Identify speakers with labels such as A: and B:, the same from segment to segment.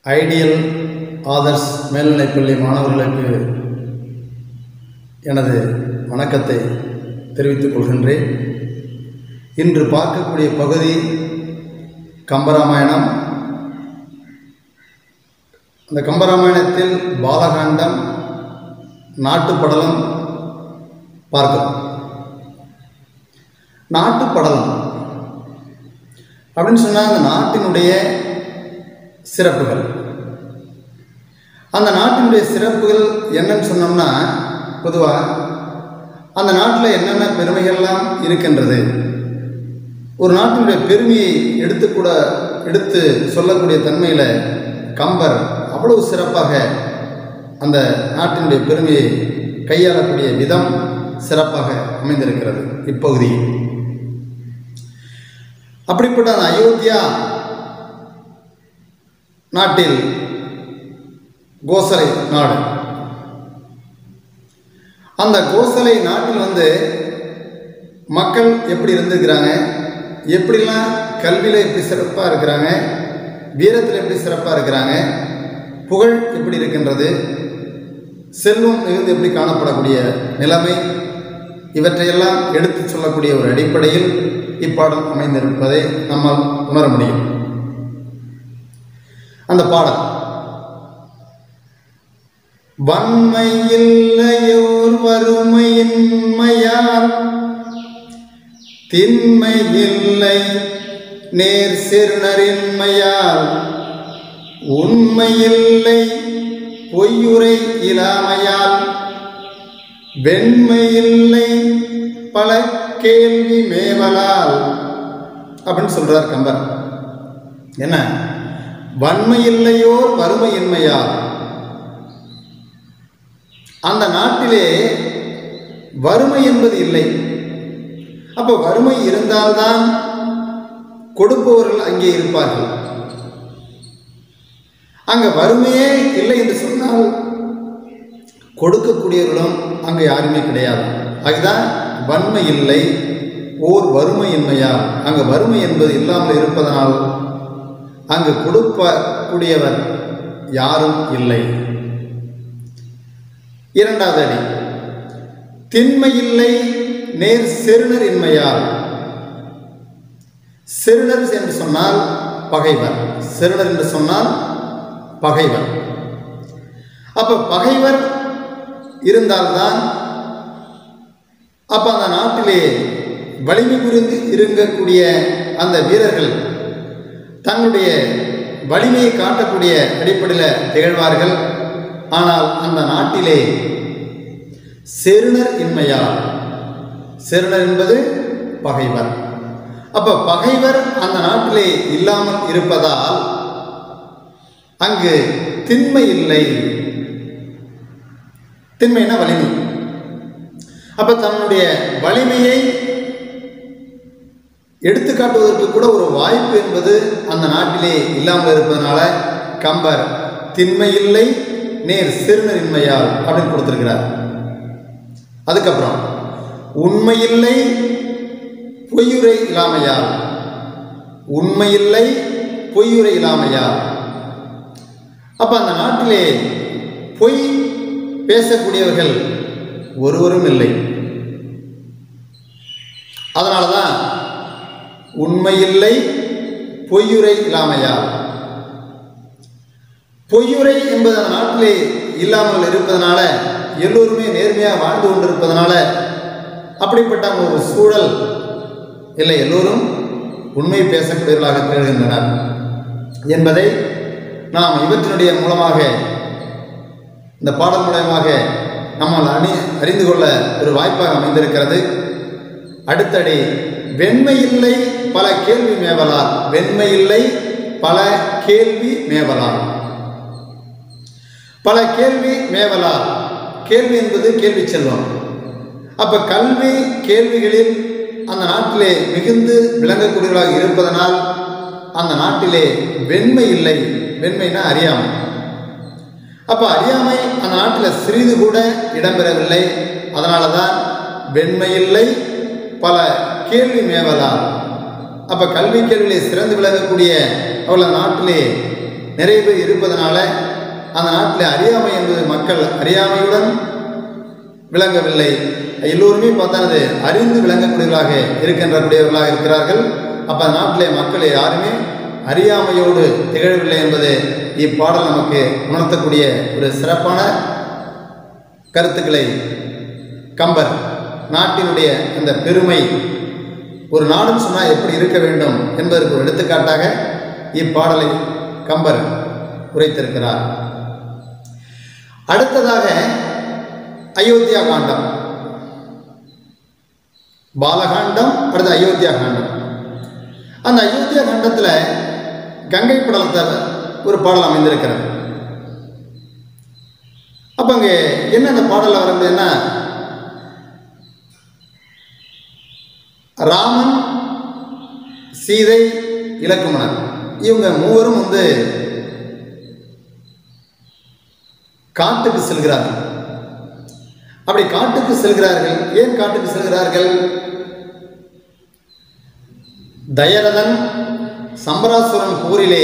A: ideal authors மேல்நிலைப்பள்ளி மாணவர்களுக்கு எனது வணக்கத்தை தெரிவித்துக் கொள்கின்றேன் இன்று பார்க்கக்கூடிய பகுதி கம்பராமாயணம் அந்த கம்பராமாயணத்தில் பாலகாண்டம் நாட்டுப்படலம் பார்க்கிறோம் நாட்டுப்படலம் அப்படின்னு சொன்னால் அந்த நாட்டினுடைய சிறப்புகள் அந்த நாட்டினுடைய சிறப்புகள் என்னன்னு சொன்னோம்னா பொதுவாக அந்த நாட்டில் என்னென்ன பெருமைகள்லாம் இருக்கின்றது ஒரு நாட்டினுடைய பெருமையை எடுத்துக்கூட எடுத்து சொல்லக்கூடிய தன்மையில் கம்பர் அவ்வளவு சிறப்பாக அந்த நாட்டினுடைய பெருமையை கையாளக்கூடிய விதம் சிறப்பாக அமைந்திருக்கிறது இப்பகுதியில் அப்படிப்பட்ட அந்த அயோத்தியா நாட்டில் கோசலை நாடு அந்த கோசலை நாட்டில் வந்து மக்கள் எப்படி இருந்திருக்கிறாங்க எப்படிலாம் கல்வியில் எப்படி சிறப்பாக இருக்கிறாங்க வீரத்தில் எப்படி சிறப்பாக இருக்கிறாங்க புகழ் எப்படி இருக்கின்றது செல்வம் மிகுந்து எப்படி காணப்படக்கூடிய நிலைமை இவற்றையெல்லாம் எடுத்து சொல்லக்கூடிய ஒரு அடிப்படையில் இப்பாடல் அமைந்திருப்பதை நம்மால் உணர முடியும் அந்த பாடல் வன்மையில்லையோர் வறுமையின்மையார் திண்மையில்லை நேர் சிறுநரின்மையால் உண்மையில்லை பொய்யுரை இலாமையால் வெண்மையில்லை பல கேள்வி மேவலால் அப்படின்னு சொல்றார் கம்பர் என்ன வன்மையில்லையோர் வறுமையின்மையால் அந்த நாட்டிலே வறுமை என்பது இல்லை அப்போ வறுமை இருந்தால்தான் கொடுப்பவர்கள் அங்கே இருப்பார்கள் அங்கே வறுமையே இல்லை என்று சொன்னால் கொடுக்கக்கூடியவர்களும் அங்கே யாருமே கிடையாது அதுதான் வன்மை இல்லை ஓர் வறுமையின்மையால் அங்கே வறுமை என்பது இல்லாமல் இருப்பதனால் அங்கு கொடுக்கக்கூடியவர் யாரும் இல்லை இரண்டாவது அடி திண்மையில்லை நேர் செருணர் இன்மையால் செருணர் என்று சொன்னால் பகைவர் செருணர் என்று சொன்னால் பகைவர் அப்ப பகைவர் இருந்தால்தான் அப்ப அந்த நாட்டிலே வலிமை புரிந்து இருக்கக்கூடிய அந்த வீரர்கள் தங்களுடைய வலிமையை காட்டக்கூடிய அடிப்படையில் திகழ்வார்கள் ஆனால் அந்த நாட்டிலே செருணர் இன்மையால் செருணர் என்பது பகைவர் அப்ப பகைவர் அந்த நாட்டிலே இல்லாமல் இருப்பதால் அங்கு திண்மை இல்லை திண்மைனா வலிமை அப்ப தன்னுடைய வலிமையை எடுத்துக்காட்டுவதற்கு கூட ஒரு வாய்ப்பு என்பது அந்த நாட்டிலே இல்லாமல் இருப்பதனால கம்பர் திண்மை இல்லை நேர் சிறுநரின்மையால் அப்படின்னு கொடுத்திருக்கிறார் அதுக்கப்புறம் உண்மையில்லை பொய்யுரை இல்லாமையால் உண்மையில்லை பொய்யுரை இல்லாமையால் அப்ப அந்த நாட்டிலே பொய் பேசக்கூடியவர்கள் ஒருவரும் இல்லை அதனால தான் உண்மையில்லை பொய்யுரை இல்லாமையால் பொய்யுரை என்பது அந்த நாட்டிலே இல்லாமல் இருப்பதனால எல்லோருமே நேர்மையாக வாழ்ந்து கொண்டிருப்பதனால அப்படிப்பட்ட ஒரு சூழல் இல்லை எல்லோரும் உண்மை பேசக்கூடியவர்களாக திகழ்கின்றனர் என்பதை நாம் இவற்றினுடைய மூலமாக இந்த பாடல் மூலயமாக நம்மால் அணி அறிந்து கொள்ள ஒரு வாய்ப்பாக அமைந்திருக்கிறது அடுத்தடி வெண்மை இல்லை பல கேள்வி மேவலால் வெண்மை இல்லை பல கேள்வி மேவலால் பல கேள்வி மேவலால் கேள்வி என்பது கேள்வி செல்வம் அப்ப கல்வி கேள்விகளில் அந்த நாட்டிலே மிகுந்து விளங்கக்கூடியவர்களாக இருப்பதனால் அந்த நாட்டிலே வெண்மை இல்லை வெண்மைனா அறியாமை அப்ப அறியாமை அந்த நாட்டில் சிறிது கூட இடம்பெறவில்லை அதனால தான் வெண்மை இல்லை பல கேள்வி மேவலால் அப்போ கல்வி கேள்வியிலே சிறந்து விளங்கக்கூடிய அவள் அந்த நாட்டிலே நிறைய பேர் இருப்பதனால அந்த நாட்டில் அறியாமை என்பது மக்கள் அறியாமையுடன் விளங்கவில்லை எல்லோருமே பார்த்தா அது அறிந்து விளங்கக்கூடியவர்களாக இருக்கின்றக்கூடியவர்களாக இருக்கிறார்கள் அப்போ அந்த நாட்டிலே மக்கள் யாருமே அறியாமையோடு திகழவில்லை என்பது இப்பாடல் நமக்கு உணர்த்தக்கூடிய ஒரு சிறப்பான கருத்துக்களை கம்பர் நாட்டினுடைய அந்த பெருமை ஒரு நாடுன்னு சொன்னால் எப்படி இருக்க வேண்டும் என்பதற்கு ஒரு எடுத்துக்காட்டாக இப்பாடலை கம்பர் உரைத்திருக்கிறார் அடுத்ததாக அயோத்தியா காண்டம் பாலகாண்டம் அடுத்து அயோத்தியா காண்டம் அந்த அயோத்தியா காண்டத்தில் கங்கை படலத்தை ஒரு பாடல் அமைந்திருக்கிறது அப்போ அங்கே என்ன அந்த பாடலில் வருதுன்னா ராமன் சீதை இலக்குமணன் இவங்க மூவரும் வந்து காட்டுக்கு செல்கிறார்கள் அப்படி காட்டுக்கு செல்கிறார்கள் ஏன் காட்டுக்கு செல்கிறார்கள் தயரதன் சம்பராசுரன் போரிலே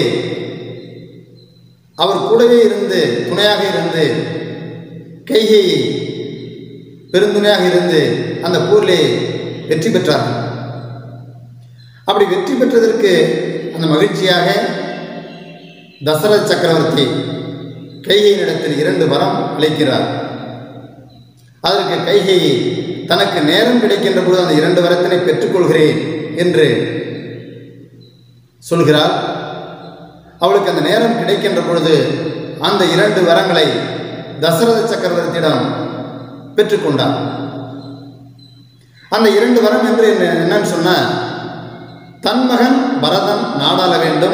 A: அவர் கூடவே இருந்து துணையாக இருந்து கைகையை பெருந்துணையாக இருந்து அந்த போரிலே வெற்றி பெற்றார்கள் அப்படி வெற்றி பெற்றதற்கு அந்த மகிழ்ச்சியாக தசரத சக்கரவர்த்தி கைகையினிடத்தில் இரண்டு வரம் அளிக்கிறார் அதற்கு கைகை தனக்கு நேரம் கிடைக்கின்ற பொழுது அந்த இரண்டு வரத்தினை பெற்றுக்கொள்கிறேன் என்று சொல்கிறார் அவளுக்கு அந்த நேரம் கிடைக்கின்ற பொழுது அந்த இரண்டு வரங்களை தசரத சக்கரவர்த்தியிடம் பெற்றுக்கொண்டார் அந்த இரண்டு வரம் என்று என்ன என்னன்னு சொன்ன தன் மகன் பரதன் நாடாள வேண்டும்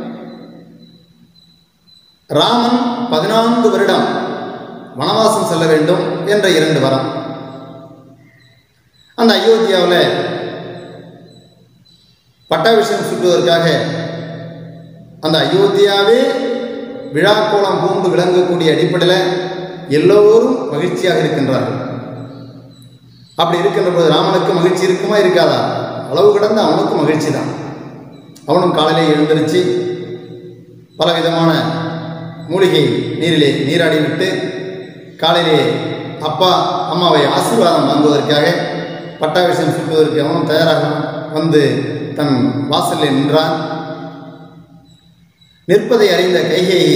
A: ராமன் பதினான்கு வருடம் வனவாசம் செல்ல வேண்டும் என்ற இரண்டு வரம் அந்த அயோத்தியாவில் பட்டாபிஷேகம் சுற்றுவதற்காக அந்த அயோத்தியாவே விழாக்கோலம் பூண்டு விளங்கக்கூடிய அடிப்படையில் எல்லோரும் மகிழ்ச்சியாக இருக்கின்றார்கள் அப்படி இருக்கின்ற போது ராமனுக்கு மகிழ்ச்சி இருக்குமா இருக்காதா அளவு கடந்த அவனுக்கும் மகிழ்ச்சி தான் அவனும் காலையிலே எழுந்திருச்சு பலவிதமான மூலிகை நீரிலே நீராடி விட்டு காலையிலே அப்பா அம்மாவை ஆசீர்வாதம் வாங்குவதற்காக பட்டாபிஷேகம் சுற்றுவதற்கு அவனும் தயாராக வந்து தன் வாசலில் நின்றான் நிற்பதை அறிந்த கைகேயி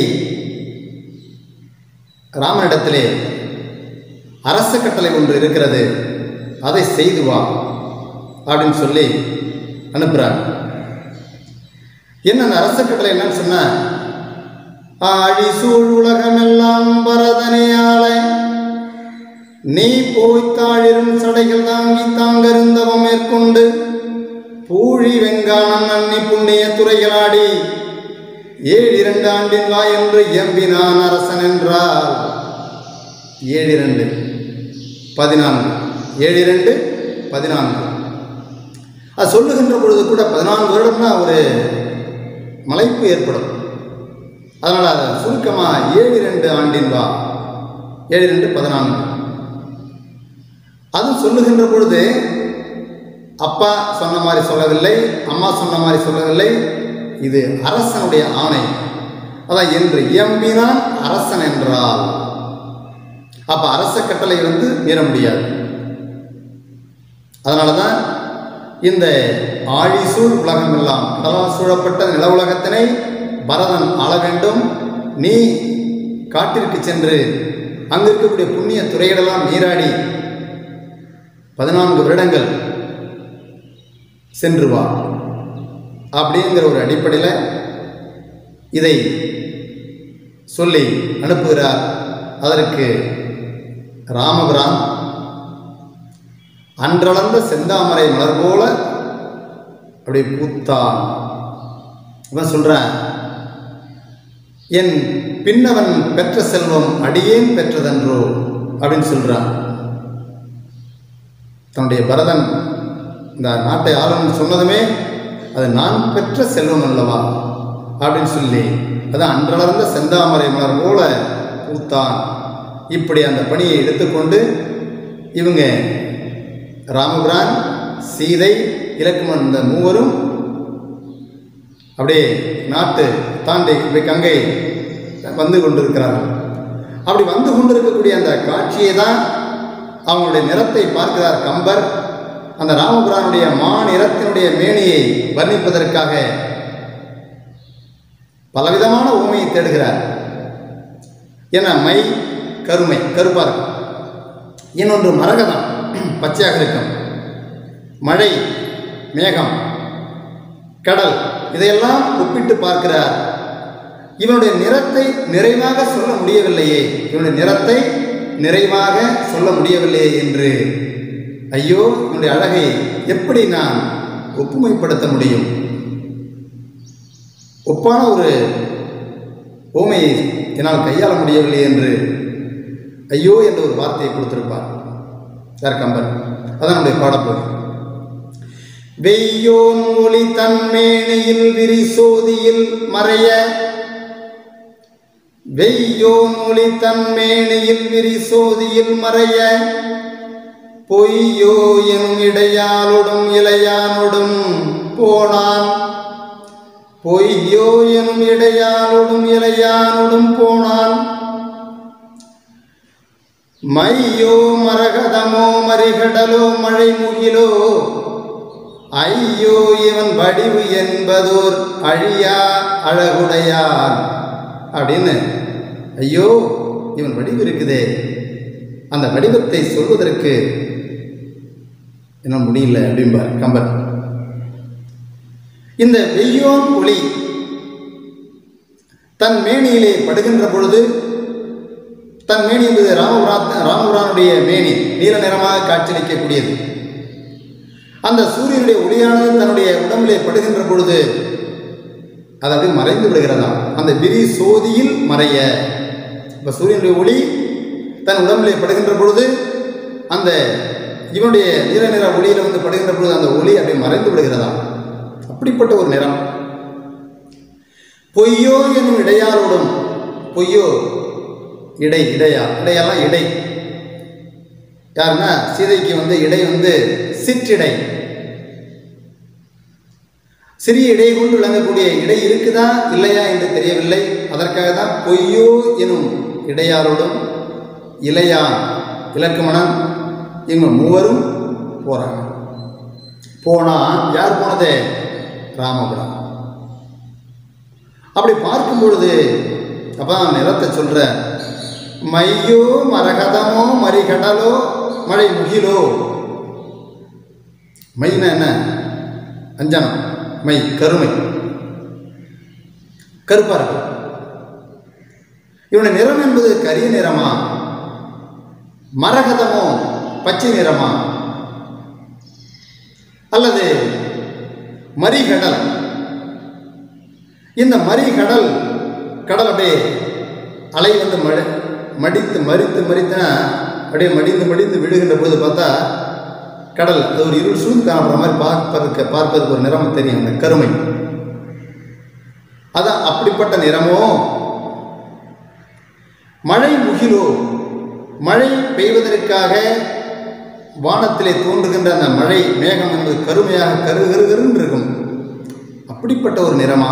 A: ராமனிடத்திலே அரச கட்டளை ஒன்று இருக்கிறது அதை செய்து வா அப்படின்னு சொல்லி அனுப்புகிறார் என்ன அந்த அரச கட்டளை என்னன்னு சொன்ன ஆழி சூழ் உலகமெல்லாம் பரதனையாளை நீ போய் தாழிரும் சடைகள் தாங்கி தாங்கருந்தவம் மேற்கொண்டு பூழி வெங்கானம் நன்னி புண்ணிய துறைகளாடி ஏழு இரண்டு ஆண்டின் வா என்று எம்பினான் அரசன் என்றார் ஏழு இரண்டு பதினான்கு ஏழு இரண்டு பதினான்கு அது சொல்லுகின்ற பொழுது கூட பதினான்கு வருடம்னா ஒரு மலைப்பு ஏற்படும் அதனால் அதை சுருக்கமாக ஏழு ரெண்டு ஆண்டின் வா ஏழு ரெண்டு பதினான்கு அது சொல்லுகின்ற பொழுது அப்பா சொன்ன மாதிரி சொல்லவில்லை அம்மா சொன்ன மாதிரி சொல்லவில்லை இது அரசனுடைய ஆணை அதான் என்று இயம்பினான் அரசன் என்றால் அப்ப அரச கட்டளை வந்து மீற முடியாது அதனால தான் இந்த ஆழிசூழ் உலகம் எல்லாம் கடலால் சூழப்பட்ட நில உலகத்தினை பரதன் ஆள வேண்டும் நீ காட்டிற்கு சென்று அங்கு இருக்கக்கூடிய புண்ணிய துறைகளெல்லாம் நீராடி பதினான்கு வருடங்கள் சென்று வா அப்படிங்கிற ஒரு அடிப்படையில் இதை சொல்லி அனுப்புகிறார் அதற்கு ராமபிரான் அன்றளந்த செந்தாமரை மலர் போல அப்படி பூத்தான் இவன் சொல்றான் என் பின்னவன் பெற்ற செல்வம் அடியேன் பெற்றதன்றோ அப்படின்னு சொல்றான் தன்னுடைய பரதன் இந்த நாட்டை ஆளுநர் சொன்னதுமே அது நான் பெற்ற செல்வம் அல்லவா அப்படின்னு சொல்லி அது அன்றளர்ந்த செந்தாமரை மலர் போல பூத்தான் இப்படி அந்த பணியை எடுத்துக்கொண்டு இவங்க ராமபிரான் சீதை இலக்குமன் இந்த மூவரும் அப்படியே நாட்டு தாண்டி இப்படி கங்கை வந்து கொண்டிருக்கிறார்கள் அப்படி வந்து கொண்டிருக்கக்கூடிய அந்த காட்சியை தான் அவங்களுடைய நிறத்தை பார்க்கிறார் கம்பர் அந்த ராமபுரானுடைய மா நிறத்தினுடைய மேனியை வர்ணிப்பதற்காக பலவிதமான ஊமையை தேடுகிறார் ஏன்னா மை கருமை கருப்பாக இருக்கும் இன்னொன்று மரகதம் பச்சையாக இருக்கும் மழை மேகம் கடல் இதையெல்லாம் ஒப்பிட்டு பார்க்கிறார் இவனுடைய நிறத்தை நிறைவாக சொல்ல முடியவில்லையே இவனுடைய நிறத்தை நிறைவாக சொல்ல முடியவில்லையே என்று ஐயோ இவனுடைய அழகை எப்படி நான் ஒப்புமைப்படுத்த முடியும் ஒப்பான ஒரு ஓமையை என்னால் கையாள முடியவில்லை என்று ஐயோ என்ற ஒரு வார்த்தையை கொடுத்திருப்பார் யார் கம்பன் அதான் நம்முடைய பாடப்போகுது வெய்யோன் ஒளி தன்மேனியில் விரி சோதியில் மறைய வெய்யோன் ஒளி தன்மேனியில் விரி சோதியில் மறைய பொய்யோ எனும் இடையாலொடும் இளையானொடும் போனான் பொய்யோ எனும் இடையாலொடும் இளையானொடும் போனான் மையோ மரகதமோ மறிகடலோ மழை முகிலோ ஐயோ இவன் வடிவு என்பதோர் அழியா அழகுடையான் அப்படின்னு ஐயோ இவன் வடிவு இருக்குதே அந்த வடிவத்தை சொல்வதற்கு என்ன முடியல அப்படிம்பார் கம்பர் இந்த வெய்யோன் ஒளி தன் மேனியிலே படுகின்ற பொழுது தன் மேனி என்பது ராமபுரா ராமபுரானுடைய மேனி நீல நிறமாக காட்சியளிக்கக்கூடியது அந்த சூரியனுடைய ஒளியானது தன்னுடைய உடம்பிலே படுகின்ற பொழுது அது அப்படியே மறைந்து விடுகிறதாம் அந்த விரி சோதியில் மறைய இப்போ சூரியனுடைய ஒளி தன் உடம்பிலே படுகின்ற பொழுது அந்த இவனுடைய நீல நிற ஒளியில் வந்து படுகின்ற பொழுது அந்த ஒளி அப்படியே மறைந்து விடுகிறதாம் அப்படிப்பட்ட ஒரு நிறம் பொய்யோ என்னும் இடையாரோடும் பொய்யோ இடை இடையா இடையெல்லாம் இடை யாருன்னா சீதைக்கு வந்து இடை வந்து சிற்றிடை சிறிய இடை கொண்டு விளங்கக்கூடிய இடை இருக்குதா இல்லையா என்று தெரியவில்லை அதற்காக தான் பொய்யோ எனும் இடையாரோடும் இளையான் இலக்குமணன் இவங்க மூவரும் போறாங்க போனா யார் போனது ராமபுரம் அப்படி பார்க்கும் பொழுது அப்பதான் நிறத்தை சொல்ற மையோ மரகதமோ மறிகடலோ மழை முகிலோ மைனா என்ன அஞ்சனம் மை கருமை கருப்பா இருக்கு இவனுடைய நிறம் என்பது கரிய நிறமா மரகதமோ பச்சை நிறமா அல்லது மறிகடல் இந்த மறிகடல் கடல் அப்படியே அலை வந்து மழை மடித்து மறித்து மறித்துனா அப்படியே மடிந்து மடிந்து விழுகின்ற போது பார்த்தா கடல் அது ஒரு இருள் சூழ்ந்து காணப்படுற மாதிரி பார்ப்பதற்கு பார்ப்பதற்கு ஒரு நிறம் தெரியும் அந்த கருமை அதான் அப்படிப்பட்ட நிறமோ மழை முகிலோ மழை பெய்வதற்காக வானத்திலே தோன்றுகின்ற அந்த மழை மேகம் என்பது கருமையாக கரு கரு கருன்னு இருக்கும் அப்படிப்பட்ட ஒரு நிறமா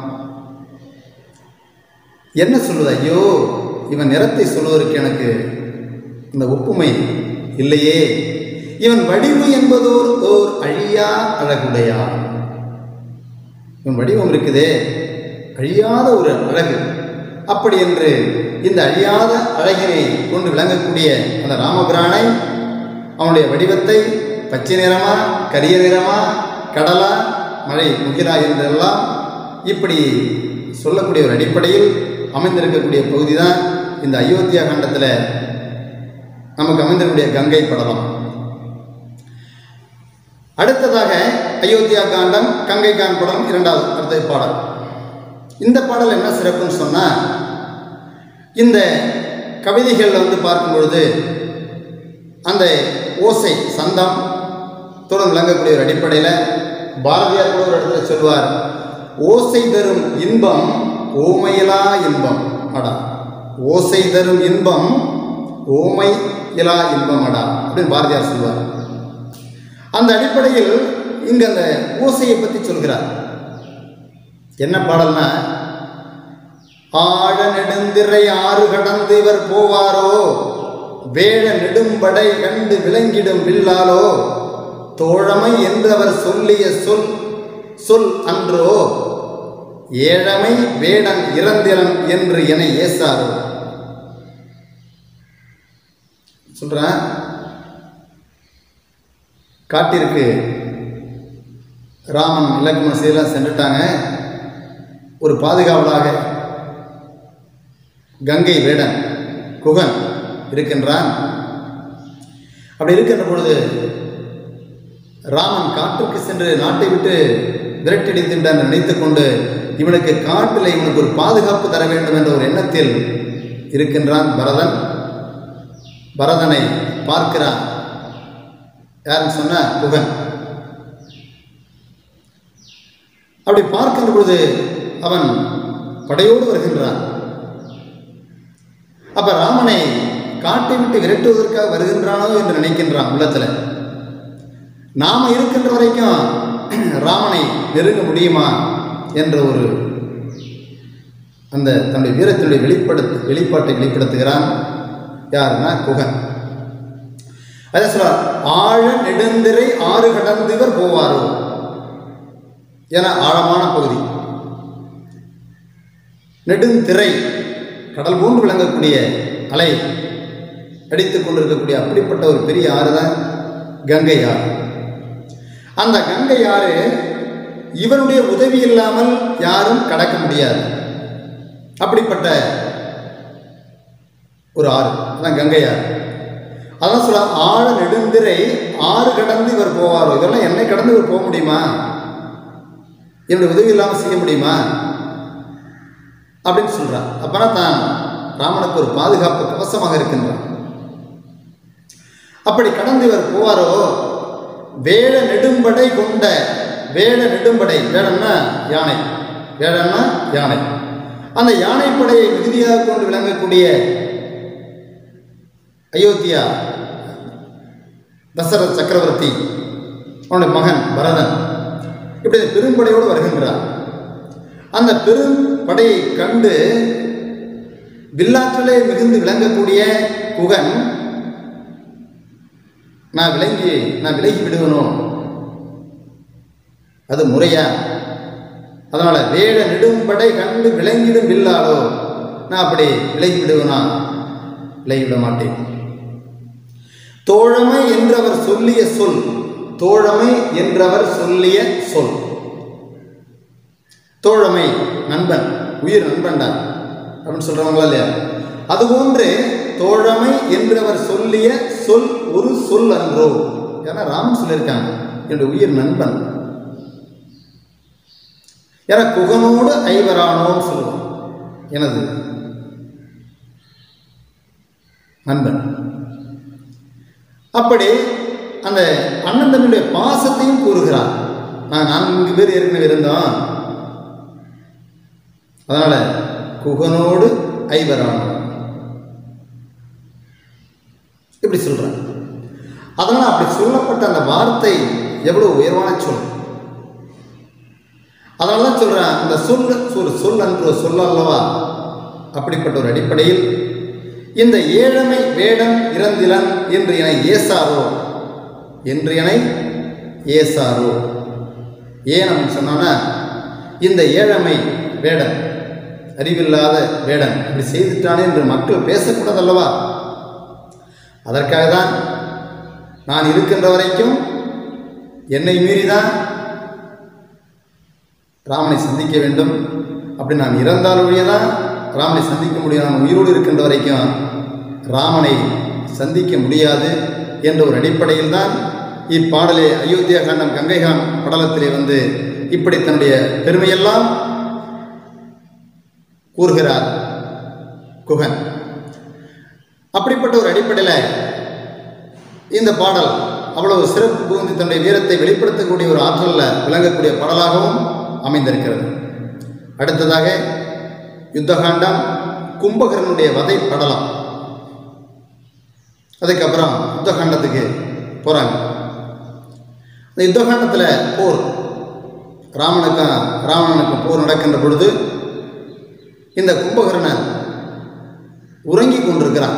A: என்ன சொல்லுது ஐயோ இவன் நிறத்தை சொல்வதற்கு எனக்கு இந்த ஒப்புமை இல்லையே இவன் வடிவு என்பதோர் ஓர் அழியா அழகுடையா இவன் வடிவம் இருக்குதே அழியாத ஒரு அழகு அப்படி என்று இந்த அழியாத அழகினை கொண்டு விளங்கக்கூடிய அந்த ராமபிரானை அவனுடைய வடிவத்தை பச்சை நிறமா கரிய நிறமா கடலா மழை முகிலா என்றெல்லாம் இப்படி சொல்லக்கூடிய ஒரு அடிப்படையில் அமைந்திருக்கக்கூடிய பகுதி தான் இந்த அயோத்தியா கண்டத்தில் நமக்கு அமைந்திருக்கக்கூடிய கங்கை படலம் அடுத்ததாக அயோத்தியா காண்டம் கங்கை கான் படம் இரண்டாவது அடுத்த பாடல் இந்த பாடல் என்ன சிறப்புன்னு சொன்னால் இந்த கவிதைகளில் வந்து பார்க்கும் பொழுது அந்த ஓசை சந்தம் தொடர்ந்து விளங்கக்கூடிய ஒரு அடிப்படையில் பாரதியார் கூட ஒரு இடத்துல சொல்வார் ஓசை தரும் இன்பம் ஓமையிலா இன்பம் அடா ஓசை தரும் இன்பம் ஓமை இலா இன்பம் அடா அப்படின்னு பாரதியார் சொல்வார் அந்த அடிப்படையில் இங்கு அந்த ஓசையை பற்றி சொல்கிறார் என்ன பாடல்னா ஆழ நெடுந்திரை ஆறு கடந்து இவர் போவாரோ வேழ நெடும்படை கண்டு விளங்கிடும் வில்லாலோ தோழமை என்று அவர் சொல்லிய சொல் சொல் அன்றோ ஏழமை வேடன் இறந்திரன் என்று என ஏசாரோ சொல்றேன் காட்டிற்கு ராமன் இலக்குமன் சீலாம் சென்றுட்டாங்க ஒரு பாதுகாவலாக கங்கை வேடன் குகன் இருக்கின்றான் அப்படி இருக்கின்ற பொழுது ராமன் காட்டுக்கு சென்று நாட்டை விட்டு விரட்டடித்து விட்டான் என்று நினைத்துக் கொண்டு இவனுக்கு காட்டில் இவனுக்கு ஒரு பாதுகாப்பு தர வேண்டும் என்ற ஒரு எண்ணத்தில் இருக்கின்றான் பரதன் பரதனை பார்க்கிறான் யாருன்னு சொன்ன குகன் அப்படி பார்க்கின்ற பொழுது அவன் படையோடு வருகின்றான் அப்ப ராமனை காட்டை விட்டு விரட்டுவதற்காக வருகின்றானோ என்று நினைக்கின்றான் உள்ளத்துல நாம இருக்கின்ற வரைக்கும் ராமனை நெருங்க முடியுமா என்ற ஒரு அந்த தன்னுடைய வீரத்தினுடைய வெளிப்படுத்து வெளிப்பாட்டை வெளிப்படுத்துகிறான் யாருன்னா குகன் அதை சொல்றார் ஆழ நெடுந்திரை ஆறு கடந்தவர் போவாரோ என ஆழமான பகுதி நெடுந்திரை கடல் போன்று விளங்கக்கூடிய அலை அடித்துக் கொண்டிருக்கக்கூடிய அப்படிப்பட்ட ஒரு பெரிய ஆறு தான் கங்கை ஆறு அந்த கங்கை ஆறு இவருடைய உதவி இல்லாமல் யாரும் கடக்க முடியாது அப்படிப்பட்ட ஒரு ஆறு அதான் கங்கை ஆறு அதான் சொல்ல ஆழ நெடுந்திரை ஆறு கடந்து இவர் போவாரோ இதெல்லாம் என்னை கடந்து இவர் போக முடியுமா என்னுடைய உதவி இல்லாமல் செய்ய முடியுமா அப்படின்னு சொல்றான் அப்பனா தான் ராமனுக்கு ஒரு பாதுகாப்பு கவசமாக இருக்கின்றான் அப்படி கடந்து இவர் போவாரோ வேட நெடும்படை கொண்ட வேட நெடும்படை வேடன்னா யானை வேடன்னா யானை அந்த யானைப்படையை மிகுதியாக கொண்டு விளங்கக்கூடிய அயோத்தியா தசரத சக்கரவர்த்தி அவனுடைய மகன் பரதன் இப்படி இந்த பெரும்படையோடு வருகின்றார் அந்த பெரும் படையை கண்டு வில்லாற்றலே மிகுந்து விளங்கக்கூடிய குகன் நான் விளங்கி நான் விலகி விடுவனோ அது முறையா அதனால வேட நெடும்படை கண்டு விளங்கிடும் வில்லாளோ நான் அப்படி விலகி விடுவனா விலகி விட மாட்டேன் தோழமை என்றவர் சொல்லிய சொல் தோழமை என்றவர் சொல்லிய சொல் தோழமை நண்பன் உயிர் நண்பன்டா அப்படின்னு சொல்றவங்களா இல்லையா அதுபோன்று தோழமை என்றவர் சொல்லிய சொல் ஒரு சொல் அன்றோ ஏன்னா ராமன் சொல்லியிருக்காங்க என்னுடைய உயிர் நண்பன் ஏன்னா குகனோடு ஐவரானோன்னு சொல்லுவோம் எனது நண்பன் அப்படி அந்த அண்ணன் தன்னுடைய பாசத்தையும் கூறுகிறார் நான் நான்கு பேர் ஏற்கனவே இருந்தோம் அதனால குகனோடு ஐவரானோம் இப்படி சொல்றாங்க அதனால் அப்படி சொல்லப்பட்ட அந்த வார்த்தை எவ்வளவு உயர்வான சொல் அதனால தான் சொல்கிறேன் அந்த சொல் ஒரு சொல் அன்று ஒரு சொல் அல்லவா அப்படிப்பட்ட ஒரு அடிப்படையில் இந்த ஏழமை வேடம் இறந்திலன் என்று என ஏசாரோ என்று என ஏசாரோ ஏன் அப்படின்னு சொன்னோன்னா இந்த ஏழமை வேடன் அறிவில்லாத வேடன் இப்படி செய்துட்டானே என்று மக்கள் பேசக்கூடாதல்லவா அதற்காக தான் நான் இருக்கின்ற வரைக்கும் என்னை மீறிதான் ராமனை சந்திக்க வேண்டும் அப்படி நான் இறந்தால் ஒழிய தான் ராமனை சந்திக்க முடியும் நான் உயிரோடு இருக்கின்ற வரைக்கும் ராமனை சந்திக்க முடியாது என்ற ஒரு அடிப்படையில் தான் இப்பாடலே அயோத்தியா காண்டம் கங்கைகான் படலத்திலே வந்து இப்படி தன்னுடைய பெருமையெல்லாம் கூறுகிறார் குகன் அப்படிப்பட்ட ஒரு அடிப்படையில் இந்த பாடல் அவ்வளவு சிறப்பு புகுந்து தன்னுடைய வீரத்தை வெளிப்படுத்தக்கூடிய ஒரு ஆற்றலில் விளங்கக்கூடிய பாடலாகவும் அமைந்திருக்கிறது அடுத்ததாக யுத்தகாண்டம் கும்பகரனுடைய வதை படலம் அதுக்கப்புறம் யுத்தகாண்டத்துக்கு போகிறாங்க இந்த யுத்தகாண்டத்தில் போர் ராமனுக்கும் ராவணனுக்கும் போர் நடக்கின்ற பொழுது இந்த கும்பகர்ணன் உறங்கி கொண்டிருக்கிறான்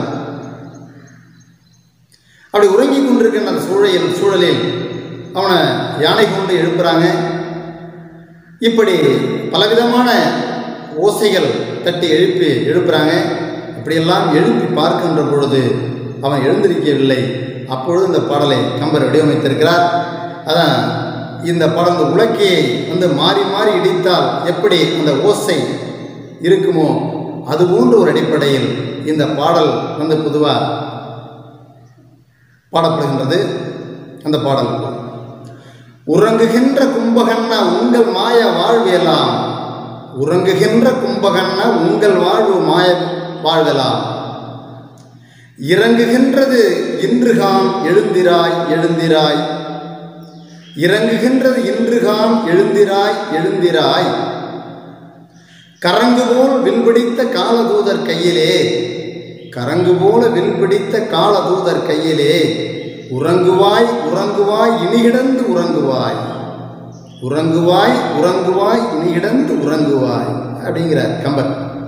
A: அப்படி உறங்கி கொண்டிருக்கின்ற அந்த சூழலில் சூழலில் அவனை யானை கொண்டு எழுப்புறாங்க இப்படி பலவிதமான ஓசைகள் தட்டி எழுப்பி எழுப்புறாங்க இப்படியெல்லாம் எழுப்பி பார்க்கின்ற பொழுது அவன் எழுந்திருக்கவில்லை அப்பொழுது இந்த பாடலை கம்பர் வடிவமைத்திருக்கிறார் அதான் இந்த பாடல் இந்த உலக்கையை வந்து மாறி மாறி இடித்தால் எப்படி அந்த ஓசை இருக்குமோ அது போன்ற ஒரு அடிப்படையில் இந்த பாடல் வந்து பொதுவாக பாடப்படுகின்றது அந்த பாடல் உறங்குகின்ற கும்பகண்ணா உங்கள் மாய வாழ்வியலாம் உறங்குகின்ற கும்பகண்ணா உங்கள் வாழ்வு மாய வாழ்வலாம் இறங்குகின்றது இன்றுகாம் எழுந்திராய் எழுந்திராய் இறங்குகின்றது இன்றுகாம் எழுந்திராய் எழுந்திராய் கரங்கு போல் வில்பிடித்த காலதூதர் கையிலே கரங்கு போல வில்பிடித்த காலதூதர் கையிலே உறங்குவாய் உறங்குவாய் இனிகிடந்து உறங்குவாய் உறங்குவாய் உறங்குவாய் இனிகிடந்து உறங்குவாய் அப்படிங்கிறார் கம்பர்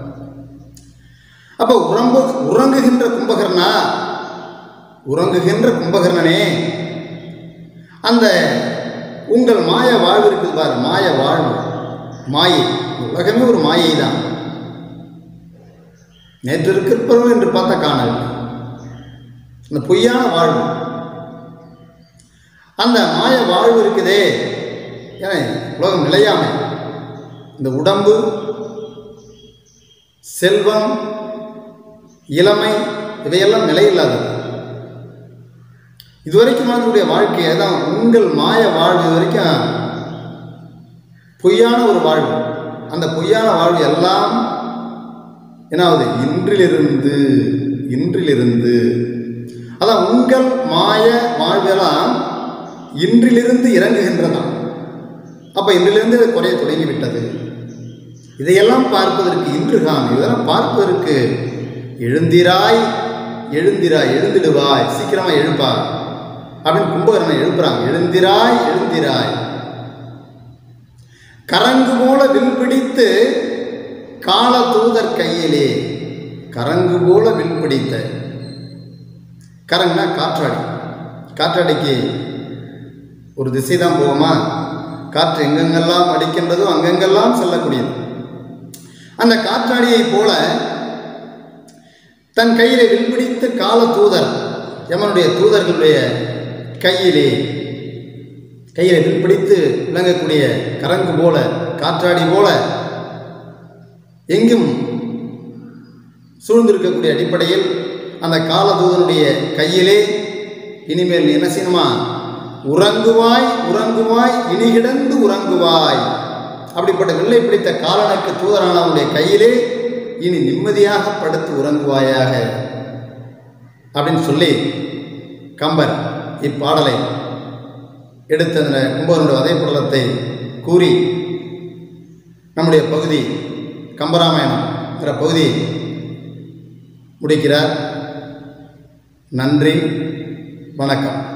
A: அப்போ உறங்கு உறங்குகின்ற கும்பகர்ணா உறங்குகின்ற கும்பகர்ணனே அந்த உங்கள் மாய வாழ்வு இருக்குது பாரு மாய வாழ்வு மாயை உலகமே ஒரு மாயை தான் நேற்று இருக்கிறப்பவர்கள் என்று பார்த்தா காணவில்லை அந்த பொய்யான வாழ்வு அந்த மாய வாழ்வு இருக்குதே ஏன்னா உலகம் நிலையாமை இந்த உடம்பு செல்வம் இளமை இவையெல்லாம் நிலையில்லாதது இதுவரைக்கும் வாழ்ந்துடைய வாழ்க்கையை தான் உங்கள் மாய வாழ்வு இது வரைக்கும் பொய்யான ஒரு வாழ்வு அந்த பொய்யான வாழ்வு எல்லாம் என்னாவது இன்றிலிருந்து இன்றிலிருந்து அதான் உங்கள் மாய வாழ்வெல்லாம் இன்றிலிருந்து இறங்குகின்றதாம் அப்போ இன்றிலிருந்து இது குறைய தொடங்கிவிட்டது இதையெல்லாம் பார்ப்பதற்கு இன்று காம் இதெல்லாம் பார்ப்பதற்கு எழுந்திராய் எழுந்திராய் எழுந்திடுவாய் சீக்கிரமா எழுப்பா அப்படின்னு கும்பகரனை எழுப்புறாங்க எழுந்திராய் எழுந்திராய் கரங்கு போல வில் பிடித்து கால தூதர் கையிலே கரங்கு போல வில் பிடித்த கரங்குனா காற்றாடி காற்றாடிக்கு ஒரு திசை தான் போகுமா காற்று எங்கெங்கெல்லாம் அடிக்கின்றதோ அங்கெங்கெல்லாம் செல்லக்கூடியது அந்த காற்றாடியை போல தன் கையிலே வில் பிடித்து கால தூதர் யமனுடைய தூதர்களுடைய கையிலே கையில் வில் பிடித்து விளங்கக்கூடிய கரங்கு போல காற்றாடி போல எங்கும் சூழ்ந்திருக்கக்கூடிய அடிப்படையில் அந்த காலதூதனுடைய கையிலே இனிமேல் நீ என்ன செய்யணுமா உறங்குவாய் உறங்குவாய் இனி கிடந்து உறங்குவாய் அப்படிப்பட்ட வெள்ளை பிடித்த காலனுக்கு தூதரானவனுடைய கையிலே இனி நிம்மதியாக படுத்து உறங்குவாயாக அப்படின்னு சொல்லி கம்பர் இப்பாடலை எடுத்த அந்த கும்பகனுடைய வதைப்படலத்தை கூறி நம்முடைய பகுதி கம்பராமாயணம்ங்கிற பகுதி முடிக்கிறார் நன்றி வணக்கம்